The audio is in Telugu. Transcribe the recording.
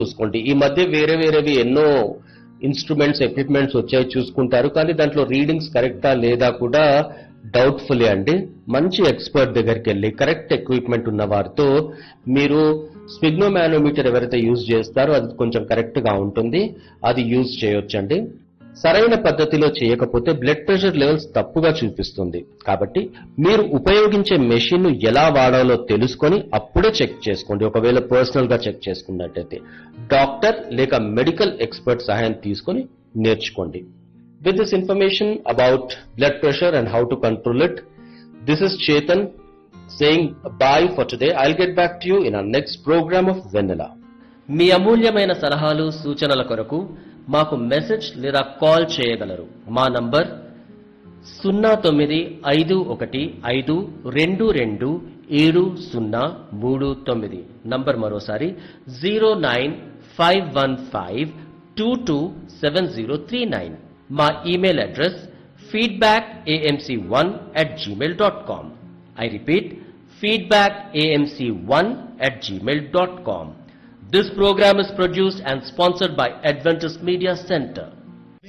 చూసుకోండి ఈ మధ్య వేరే వేరేవి ఎన్నో ఇన్స్ట్రుమెంట్స్ ఎక్విప్మెంట్స్ వచ్చాయి చూసుకుంటారు కానీ దాంట్లో రీడింగ్స్ కరెక్టా లేదా కూడా డౌట్ఫుల్ అండి మంచి ఎక్స్పర్ట్ దగ్గరికి వెళ్ళి కరెక్ట్ ఎక్విప్మెంట్ ఉన్న వారితో మీరు స్పిగ్నోమానోమీటర్ ఎవరైతే యూజ్ చేస్తారో అది కొంచెం కరెక్ట్ గా ఉంటుంది అది యూజ్ చేయొచ్చండి సరైన పద్ధతిలో చేయకపోతే బ్లడ్ ప్రెషర్ లెవెల్స్ తప్పుగా చూపిస్తుంది కాబట్టి మీరు ఉపయోగించే మెషిన్ ను ఎలా వాడాలో తెలుసుకొని అప్పుడే చెక్ చేసుకోండి ఒకవేళ పర్సనల్ గా చెక్ చేసుకున్నట్టయితే డాక్టర్ లేక మెడికల్ ఎక్స్పర్ట్ సహాయం తీసుకొని నేర్చుకోండి with this information about blood pressure and how to control it this is Chetan saying bye for today. I'll get back to you in our next program of Vanilla. మీ అమూల్యమైన సలహాలు సూచనల కొరకు మాకు మెసేజ్ లేదా కాల్ చేయగలరు మా నంబర్ సున్నా తొమ్మిది ఐదు ఒకటి ఐదు రెండు రెండు ఏడు సున్నా మూడు తొమ్మిది నంబర్ మరోసారి zero nine five one five two two seven zero three nine మా email address feedback AMC one at Gmail dot com I repeat, feedbackamc1 at gmail.com. This program is produced and sponsored by Adventist Media Center.